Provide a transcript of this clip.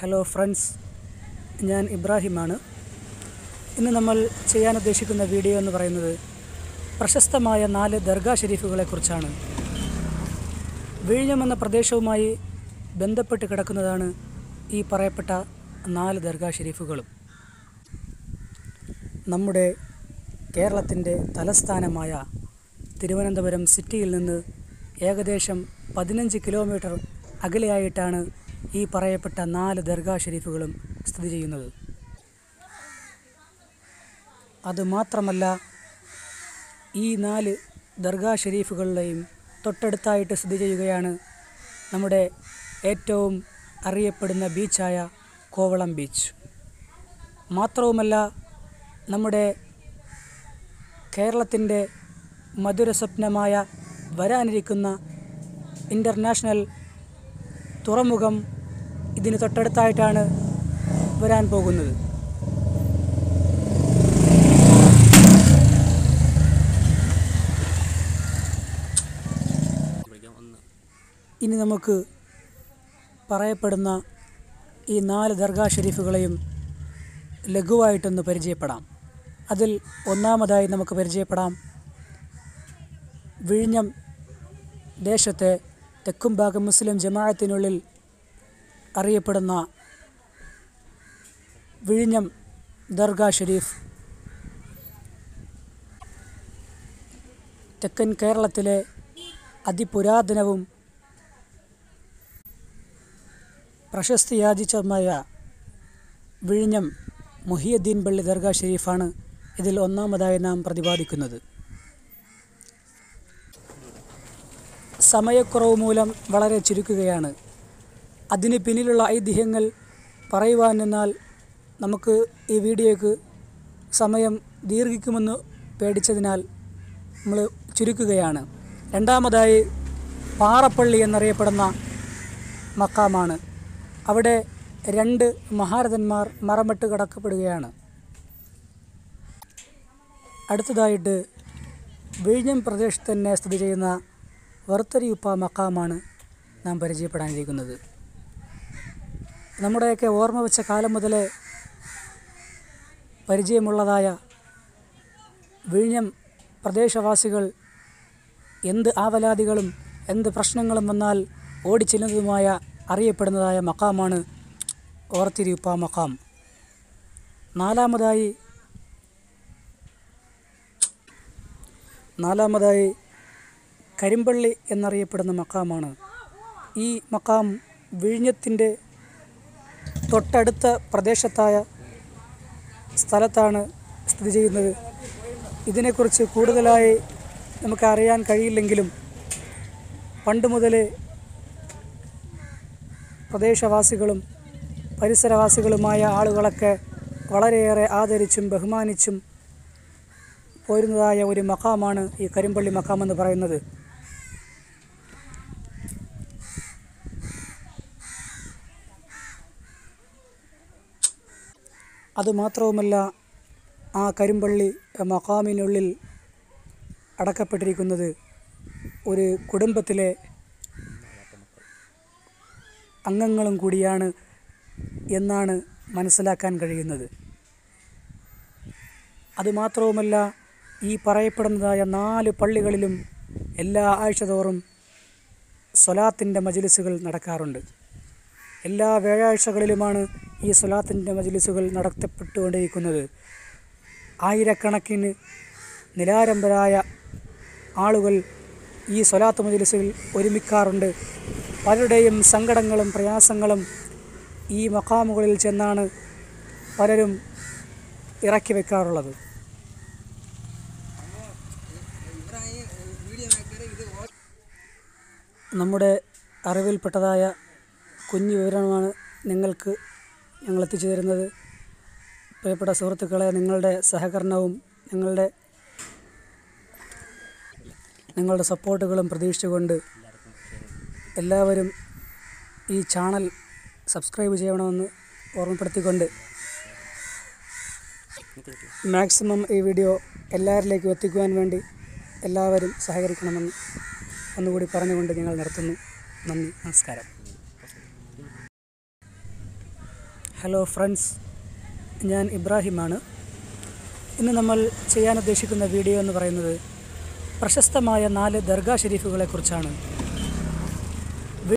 hello friends ഞാൻ ഇബ്രാഹിമാണ് ഇന്ന് നമ്മൾ ചെയ്യാൻ ഉദ്ദേശിക്കുന്ന വീഡിയോ എന്ന് പറയുന്നത് പ്രശസ്തമായ നാല് ദർഗാ ഷെരീഫുകളെക്കുറിച്ചാണ് വിഴിഞ്ഞം എന്ന പ്രദേശവുമായി ബന്ധപ്പെട്ട് കിടക്കുന്നതാണ് ഈ പറയപ്പെട്ട നാല് ദർഗാ ഷെരീഫുകളും നമ്മുടെ കേരളത്തിൻ്റെ തലസ്ഥാനമായ തിരുവനന്തപുരം സിറ്റിയിൽ നിന്ന് ഏകദേശം പതിനഞ്ച് കിലോമീറ്റർ അകലെയായിട്ടാണ് ഈ പറയപ്പെട്ട നാല് ദർഗാ ഷെരീഫുകളും സ്ഥിതി ചെയ്യുന്നത് അതുമാത്രമല്ല ഈ നാല് ദർഗാ ഷെരീഫുകളുടെയും തൊട്ടടുത്തായിട്ട് സ്ഥിതി ചെയ്യുകയാണ് നമ്മുടെ ഏറ്റവും അറിയപ്പെടുന്ന ബീച്ചായ കോവളം ബീച്ച് മാത്രവുമല്ല നമ്മുടെ കേരളത്തിൻ്റെ മധുര സ്വപ്നമായ വരാനിരിക്കുന്ന ഇൻ്റർനാഷണൽ തുറമുഖം ഇതിന് തൊട്ടടുത്തായിട്ടാണ് വരാൻ പോകുന്നത് ഇനി നമുക്ക് പറയപ്പെടുന്ന ഈ നാല് ദർഗാ ഷെരീഫുകളെയും ലഘുവായിട്ടൊന്ന് പരിചയപ്പെടാം അതിൽ ഒന്നാമതായി നമുക്ക് പരിചയപ്പെടാം വിഴിഞ്ഞം ദേശത്തെ തെക്കുംഭാഗം മുസ്ലിം ജമാഅത്തിനുള്ളിൽ അറിയപ്പെടുന്ന വിഴിഞ്ഞം ദർഗാ ഷെരീഫ് തെക്കൻ കേരളത്തിലെ അതിപുരാതനവും പ്രശസ്തിയാർജിച്ചതുമായ വിഴിഞ്ഞം മുഹിയുദ്ദീൻ പള്ളി ദർഗാ ഷെരീഫാണ് ഇതിൽ ഒന്നാമതായി നാം പ്രതിപാദിക്കുന്നത് സമയക്കുറവ് മൂലം വളരെ ചുരുക്കുകയാണ് അതിന് പിന്നിലുള്ള ഐതിഹ്യങ്ങൾ പറയുവാൻ നിന്നാൽ നമുക്ക് ഈ വീഡിയോയ്ക്ക് സമയം ദീർഘിക്കുമെന്ന് പേടിച്ചതിനാൽ നമ്മൾ ചുരുക്കുകയാണ് രണ്ടാമതായി പാറപ്പള്ളി എന്നറിയപ്പെടുന്ന മക്കാമാണ് അവിടെ രണ്ട് മഹാരഥന്മാർ മറമിട്ട് കിടക്കപ്പെടുകയാണ് അടുത്തതായിട്ട് വിഴിഞ്ഞം പ്രദേശത്ത് തന്നെ സ്ഥിതി ചെയ്യുന്ന വർത്തരിയുപ്പ മക്കാമാണ് നാം പരിചയപ്പെടാനിരിക്കുന്നത് നമ്മുടെയൊക്കെ ഓർമ്മ വെച്ച കാലം മുതലേ പരിചയമുള്ളതായ വിഴിഞ്ഞം പ്രദേശവാസികൾ എന്ത് ആവലാതികളും എന്ത് പ്രശ്നങ്ങളും വന്നാൽ ഓടിച്ചെല്ലുന്നതുമായ അറിയപ്പെടുന്നതായ മക്കാമാണ് ഓർത്തിരിയുപ്പ മക്കാം നാലാമതായി നാലാമതായി കരിമ്പള്ളി എന്നറിയപ്പെടുന്ന മക്കാമാണ് ഈ മക്കാം വിഴിഞ്ഞത്തിൻ്റെ തൊട്ടടുത്ത പ്രദേശത്തായ സ്ഥലത്താണ് സ്ഥിതി ചെയ്യുന്നത് ഇതിനെക്കുറിച്ച് കൂടുതലായി നമുക്ക് അറിയാൻ കഴിയില്ലെങ്കിലും പണ്ട് മുതലേ പ്രദേശവാസികളും പരിസരവാസികളുമായ ആളുകളൊക്കെ വളരെയേറെ ആദരിച്ചും ബഹുമാനിച്ചും പോരുന്നതായ ഒരു മക്കാമാണ് ഈ കരിമ്പള്ളി മക്കാം എന്ന് പറയുന്നത് അതുമാത്രവുമല്ല ആ കരിമ്പള്ളി മക്കാമിനുള്ളിൽ അടക്കപ്പെട്ടിരിക്കുന്നത് ഒരു കുടുംബത്തിലെ അംഗങ്ങളും കൂടിയാണ് എന്നാണ് മനസ്സിലാക്കാൻ കഴിയുന്നത് അതുമാത്രവുമല്ല ഈ പറയപ്പെടുന്നതായ നാല് പള്ളികളിലും എല്ലാ ആഴ്ച തോറും സ്വലാത്തിൻ്റെ മജിലിസുകൾ നടക്കാറുണ്ട് എല്ലാ വ്യാഴാഴ്ചകളിലുമാണ് ഈ സ്വലാത്തിൻ്റെ മജിലിസുകൾ നടത്തപ്പെട്ടുകൊണ്ടിരിക്കുന്നത് ആയിരക്കണക്കിന് നിലാരംഭരായ ആളുകൾ ഈ സ്വലാത്ത് മജിലിസിൽ ഒരുമിക്കാറുണ്ട് പലരുടെയും സങ്കടങ്ങളും പ്രയാസങ്ങളും ഈ മക്കാമുകളിൽ ചെന്നാണ് പലരും ഇറക്കി വെക്കാറുള്ളത് നമ്മുടെ അറിവിൽപ്പെട്ടതായ കുഞ്ഞു വിവരമാണ് നിങ്ങൾക്ക് ഞങ്ങൾ എത്തിച്ചു തരുന്നത് പ്രിയപ്പെട്ട സുഹൃത്തുക്കളെ നിങ്ങളുടെ സഹകരണവും നിങ്ങളുടെ നിങ്ങളുടെ സപ്പോർട്ടുകളും പ്രതീക്ഷിച്ചുകൊണ്ട് എല്ലാവരും ഈ ചാനൽ സബ്സ്ക്രൈബ് ചെയ്യണമെന്ന് ഓർമ്മപ്പെടുത്തിക്കൊണ്ട് മാക്സിമം ഈ വീഡിയോ എല്ലാവരിലേക്കും എത്തിക്കുവാൻ വേണ്ടി എല്ലാവരും സഹകരിക്കണമെന്ന് ഒന്നുകൂടി പറഞ്ഞുകൊണ്ട് ഞങ്ങൾ നിർത്തുന്നു നന്ദി നമസ്കാരം ഹലോ ഫ്രണ്ട്സ് ഞാൻ ഇബ്രാഹിമാണ് ഇന്ന് നമ്മൾ ചെയ്യാൻ ഉദ്ദേശിക്കുന്ന വീഡിയോ എന്ന് പറയുന്നത് പ്രശസ്തമായ നാല് ദർഗാ ഷെരീഫുകളെ കുറിച്ചാണ്